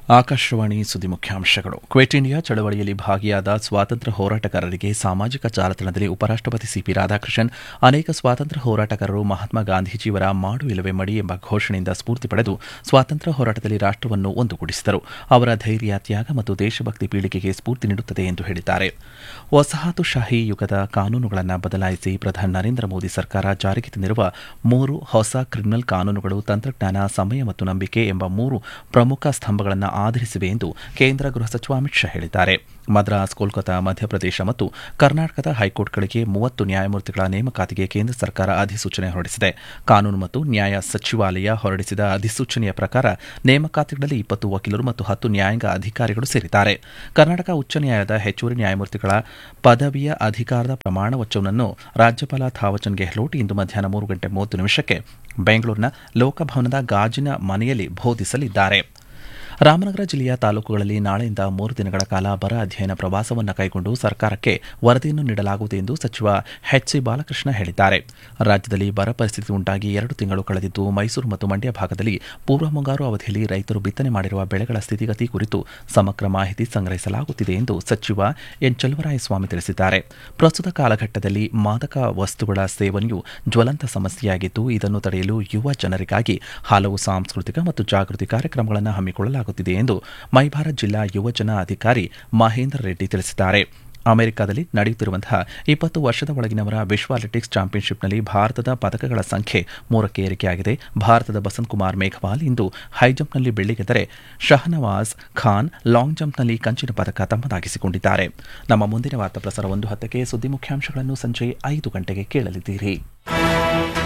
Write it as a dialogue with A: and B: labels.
A: ಆಕಾಶವಾಣಿ ಸುದ್ದಿ ಮುಖ್ಯಾಂಶಗಳು quit India ಚಳವಳಿಯಲ್ಲಿ ಭಾಗಿಯಾದ ಸ್ವಾತಂತ್ರ್ಯ ಹೋರಾಟಗಾರರಿಗೆ ಸಾಮಾಜಿಕ ಜಾಲತಾಣದಲ್ಲಿ ಉಪರಾಷ್ಟಪತಿ ಸಿಪಿ ರಾಧಾಕೃಷ್ಣನ್ ಅನೇಕ ಸ್ವಾತಂತ್ರ್ಯ ಹೋರಾಟಗಾರರು ಮಹಾತ್ಮ ಗಾಂಧೀಜಿಯವರ ಮಾಡು ಇಲ್ಲವೇ ಮಡಿ ಎಂಬ ಘೋಷಣೆಯಿಂದ ಸ್ಫೂರ್ತಿ ಪಡೆದು ಸ್ವಾತಂತ್ರ್ಯ ಹೋರಾಟದಲ್ಲಿ ರಾಷ್ಟವನ್ನು ಒಂದುಗೂಡಿಸಿದರು ಅವರ ಧೈರ್ಯ ತ್ಯಾಗ ಮತ್ತು ದೇಶಭಕ್ತಿ ಪೀಳಿಗೆಗೆ ಸ್ಫೂರ್ತಿ ನೀಡುತ್ತದೆ ಎಂದು ಹೇಳಿದ್ದಾರೆ ವಸಾಹತುಶಾಹಿ ಯುಗದ ಕಾನೂನುಗಳನ್ನು ಬದಲಾಯಿಸಿ ಪ್ರಧಾನಿ ನರೇಂದ್ರ ಮೋದಿ ಸರ್ಕಾರ ಜಾರಿಗೆ ತಂದಿರುವ ಮೂರು ಹೊಸ ಕ್ರಿಮಿನಲ್ ಕಾನೂನುಗಳು ತಂತ್ರಜ್ಞಾನ ಸಮಯ ಮತ್ತು ನಂಬಿಕೆ ಎಂಬ ಮೂರು ಪ್ರಮುಖ ಸ್ತಂಭಗಳನ್ನು ಆಧರಿಸಿವೆ ಎಂದು ಕೇಂದ್ರ ಗೃಹ ಸಚಿವ ಅಮಿತ್ ಶಾ ಹೇಳಿದ್ದಾರೆ ಮದ್ರಾಸ್ ಕೋಲ್ಕತಾ ಮಧ್ಯಪ್ರದೇಶ ಮತ್ತು ಕರ್ನಾಟಕದ ಹೈಕೋರ್ಟ್ಗಳಿಗೆ ಮೂವತ್ತು ನ್ಯಾಯಮೂರ್ತಿಗಳ ನೇಮಕಾತಿಗೆ ಕೇಂದ್ರ ಸರ್ಕಾರ ಅಧಿಸೂಚನೆ ಹೊರಡಿಸಿದೆ ಕಾನೂನು ಮತ್ತು ನ್ಯಾಯ ಸಚಿವಾಲಯ ಹೊರಡಿಸಿದ ಅಧಿಸೂಚನೆಯ ಪ್ರಕಾರ ನೇಮಕಾತಿಗಳಲ್ಲಿ ಇಪ್ಪತ್ತು ವಕೀಲರು ಮತ್ತು ಹತ್ತು ನ್ಯಾಯಾಂಗ ಅಧಿಕಾರಿಗಳು ಸೇರಿದ್ದಾರೆ ಕರ್ನಾಟಕ ಉಚ್ಚ ನ್ಯಾಯಾಲಯದ ಹೆಚ್ಚುವರಿ ನ್ಯಾಯಮೂರ್ತಿಗಳ ಪದವಿಯ ಅಧಿಕಾರದ ಪ್ರಮಾಣ ವಚನವನ್ನು ರಾಜ್ಯಪಾಲ ಥಾವರ್ಚಂದ್ ಗೆಹ್ಲೋಟ್ ಇಂದು ಮಧ್ಯಾಹ್ನ ಮೂರು ಗಂಟೆ ಮೂವತ್ತು ನಿಮಿಷಕ್ಕೆ ಬೆಂಗಳೂರಿನ ಲೋಕಭವನದ ಗಾಜಿನ ಮನೆಯಲ್ಲಿ ಬೋಧಿಸಲಿದ್ದಾರೆ ರಾಮನಗರ ಜಿಲ್ಲೆಯ ತಾಲೂಕುಗಳಲ್ಲಿ ನಾಳೆಯಿಂದ ಮೂರು ದಿನಗಳ ಕಾಲ ಬರ ಅಧ್ಯಯನ ಪ್ರವಾಸವನ್ನು ಕೈಗೊಂಡು ಸರ್ಕಾರಕ್ಕೆ ವರದಿಯನ್ನು ನೀಡಲಾಗುವುದು ಎಂದು ಸಚಿವ ಎಚ್ ಸಿ ಬಾಲಕೃಷ್ಣ ಹೇಳಿದ್ದಾರೆ ರಾಜ್ಯದಲ್ಲಿ ಬರ ಪರಿಸ್ಥಿತಿ ಉಂಟಾಗಿ ಎರಡು ತಿಂಗಳು ಕಳೆದಿದ್ದು ಮೈಸೂರು ಮತ್ತು ಮಂಡ್ಯ ಭಾಗದಲ್ಲಿ ಪೂರ್ವ ಮುಂಗಾರು ಅವಧಿಯಲ್ಲಿ ರೈತರು ಬಿತ್ತನೆ ಮಾಡಿರುವ ಬೆಳೆಗಳ ಸ್ಥಿತಿಗತಿ ಕುರಿತು ಸಮಗ್ರ ಮಾಹಿತಿ ಸಂಗ್ರಹಿಸಲಾಗುತ್ತಿದೆ ಎಂದು ಸಚಿವ ಎನ್ ಚಲುವರಾಯಸ್ವಾಮಿ ತಿಳಿಸಿದ್ದಾರೆ ಪ್ರಸ್ತುತ ಕಾಲಘಟ್ಟದಲ್ಲಿ ಮಾದಕ ವಸ್ತುಗಳ ಸೇವನೆಯು ಜ್ವಲಂತ ಸಮಸ್ಯೆಯಾಗಿದ್ದು ಇದನ್ನು ತಡೆಯಲು ಯುವ ಜನರಿಗಾಗಿ ಹಲವು ಸಾಂಸ್ಕೃತಿಕ ಮತ್ತು ಜಾಗೃತಿ ಕಾರ್ಯಕ್ರಮಗಳನ್ನು ಹಮ್ಮಿಕೊಳ್ಳಲಾಗುತ್ತಿದೆ ಎಂದು ಮೈಭಾರತ್ ಜಿಲ್ಲಾ ಯುವಜನ ಅಧಿಕಾರಿ ಮಹೇಂದರ್ ರೆಡ್ಡಿ ತಿಳಿಸಿದ್ದಾರೆ ಅಮೆರಿಕದಲ್ಲಿ ನಡೆಯುತ್ತಿರುವಂತಹ ಇಪ್ಪತ್ತು ವರ್ಷದ ಒಳಗಿನವರ ವಿಶ್ವ ಅಥ್ಲೆಟಿಕ್ಸ್ ಚಾಂಪಿಯನ್ಶಿಪ್ನಲ್ಲಿ ಭಾರತದ ಪದಕಗಳ ಸಂಖ್ಯೆ ಮೂರಕ್ಕೆ ಏರಿಕೆಯಾಗಿದೆ ಭಾರತದ ಬಸಂತ್ ಕುಮಾರ್ ಮೇಘವಾಲ್ ಇಂದು ಹೈಜಂಪ್ನಲ್ಲಿ ಬೆಳ್ಳಿ ಗೆದ್ದರೆ ಶಹನವಾಜ್ ಖಾನ್ ಲಾಂಗ್ ಜಂಪ್ನಲ್ಲಿ ಕಂಚಿನ ಪದಕ ತಮ್ಮದಾಗಿಸಿಕೊಂಡಿದ್ದಾರೆ ನಮ್ಮ ಮುಂದಿನ ವಾರ್ತಾ ಪ್ರಸಾರ ಒಂದು ಹತ್ತಕ್ಕೆ ಸುದ್ದಿ ಮುಖ್ಯಾಂಶಗಳನ್ನು ಸಂಜೆ ಐದು ಗಂಟೆಗೆ ಕೇಳಲಿದ್ದೀರಿ